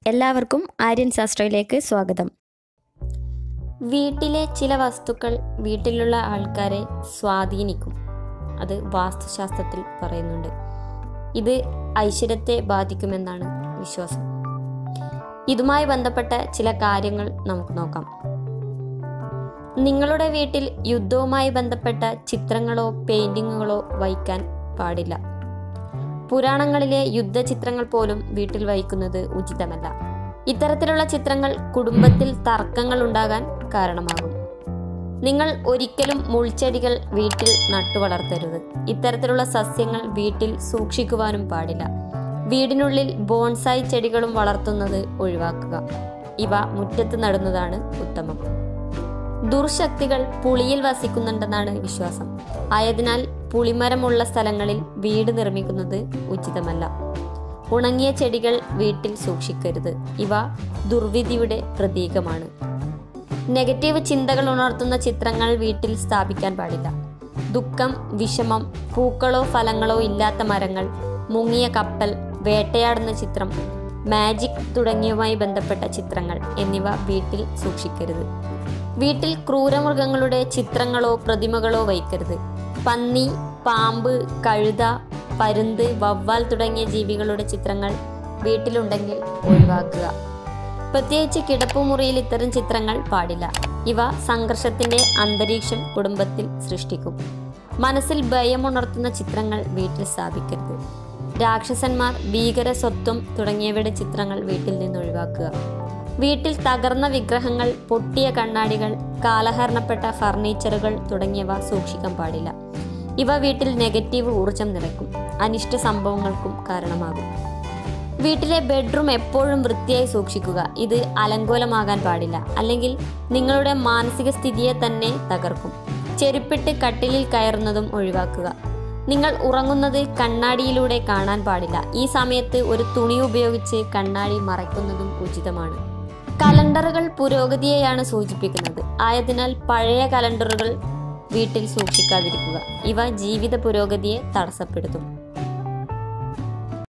എല്ലാവർക്കും ആര്യൻ ശാസ്ത്രയിലേക്ക് സ്വാഗതം വീട്ടിലെ ചില വസ്തുക്കൾ വീട്ടിലുള്ള ആൾക്കാരെ സ്വാധീനിക്കും അത് വാസ്തുശാസ്ത്രത്തിൽ പറയുന്നുണ്ട് ഇത് ഐശ്വര്യത്തെ ബാധിക്കുമെന്നാണ് വിശ്വാസം ഇതുമായി ബന്ധപ്പെട്ട ചില കാര്യങ്ങൾ നമുക്ക് നോക്കാം നിങ്ങളുടെ വീട്ടിൽ യുദ്ധവുമായി ബന്ധപ്പെട്ട ചിത്രങ്ങളോ പെയിന്റിങ്ങുകളോ വയ്ക്കാൻ പാടില്ല പുരാണങ്ങളിലെ യുദ്ധചിത്രങ്ങൾ പോലും വീട്ടിൽ വയ്ക്കുന്നത് ഉചിതമല്ല ഇത്തരത്തിലുള്ള ചിത്രങ്ങൾ കുടുംബത്തിൽ തർക്കങ്ങൾ ഉണ്ടാകാൻ കാരണമാകും നിങ്ങൾ ഒരിക്കലും മുൾച്ചെടികൾ വീട്ടിൽ നട്ടുവളർത്തരുത് ഇത്തരത്തിലുള്ള സസ്യങ്ങൾ വീട്ടിൽ സൂക്ഷിക്കുവാനും പാടില്ല വീടിനുള്ളിൽ ബോൺസായി ചെടികളും വളർത്തുന്നത് ഒഴിവാക്കുക ഇവ മുറ്റത്ത് നടുന്നതാണ് ഉത്തമം ദുർശക്തികൾ പുളിയിൽ വസിക്കുന്നുണ്ടെന്നാണ് വിശ്വാസം ആയതിനാൽ പുളിമരമുള്ള സ്ഥലങ്ങളിൽ വീട് നിർമ്മിക്കുന്നത് ഉചിതമല്ല ഉണങ്ങിയ ചെടികൾ വീട്ടിൽ സൂക്ഷിക്കരുത് ഇവ ദുർവിധിയുടെ പ്രതീകമാണ് നെഗറ്റീവ് ചിന്തകൾ ഉണർത്തുന്ന ചിത്രങ്ങൾ വീട്ടിൽ സ്ഥാപിക്കാൻ പാടില്ല ദുഃഖം വിഷമം പൂക്കളോ ഫലങ്ങളോ ഇല്ലാത്ത മരങ്ങൾ മുങ്ങിയ കപ്പൽ വേട്ടയാടുന്ന ചിത്രം മാജിക് തുടങ്ങിയവുമായി ബന്ധപ്പെട്ട ചിത്രങ്ങൾ എന്നിവ വീട്ടിൽ സൂക്ഷിക്കരുത് വീട്ടിൽ ക്രൂരമൃഗങ്ങളുടെ ചിത്രങ്ങളോ പ്രതിമകളോ വയ്ക്കരുത് പന്നി പാമ്പ് കഴുത പരുന്ത് വവ്വാൽ തുടങ്ങിയ ജീവികളുടെ ചിത്രങ്ങൾ വീട്ടിലുണ്ടെങ്കിൽ ഒഴിവാക്കുക പ്രത്യേകിച്ച് കിടപ്പുമുറിയിൽ ഇത്തരം ചിത്രങ്ങൾ പാടില്ല ഇവ സംഘർഷത്തിന്റെ അന്തരീക്ഷം കുടുംബത്തിൽ സൃഷ്ടിക്കും മനസ്സിൽ ഭയമുണർത്തുന്ന ചിത്രങ്ങൾ വീട്ടിൽ സ്ഥാപിക്കരുത് രാക്ഷസന്മാർ ഭീകര സ്വത്വം തുടങ്ങിയവയുടെ ചിത്രങ്ങൾ വീട്ടിൽ നിന്ന് ഒഴിവാക്കുക വീട്ടിൽ തകർന്ന വിഗ്രഹങ്ങൾ പൊട്ടിയ കണ്ണാടികൾ കാലഹരണപ്പെട്ട ഫർണിച്ചറുകൾ തുടങ്ങിയവ സൂക്ഷിക്കാൻ പാടില്ല ഇവ വീട്ടിൽ നെഗറ്റീവ് ഊർജം നിറയ്ക്കും അനിഷ്ട സംഭവങ്ങൾക്കും കാരണമാകും വീട്ടിലെ ബെഡ്റൂം എപ്പോഴും വൃത്തിയായി സൂക്ഷിക്കുക ഇത് അലങ്കോലമാകാൻ പാടില്ല അല്ലെങ്കിൽ നിങ്ങളുടെ മാനസിക സ്ഥിതിയെ തന്നെ തകർക്കും ചെരുപ്പിട്ട് കട്ടിലിൽ കയറുന്നതും ഒഴിവാക്കുക നിങ്ങൾ ഉറങ്ങുന്നത് കണ്ണാടിയിലൂടെ കാണാൻ പാടില്ല ഈ സമയത്ത് ഒരു തുണി ഉപയോഗിച്ച് കണ്ണാടി മറയ്ക്കുന്നതും ഉചിതമാണ് കലണ്ടറുകൾ പുരോഗതിയെയാണ് സൂചിപ്പിക്കുന്നത് ആയതിനാൽ പഴയ കലണ്ടറുകൾ വീട്ടിൽ സൂക്ഷിക്കാതിരിക്കുക ഇവ ജീവിത പുരോഗതിയെ തടസ്സപ്പെടുത്തും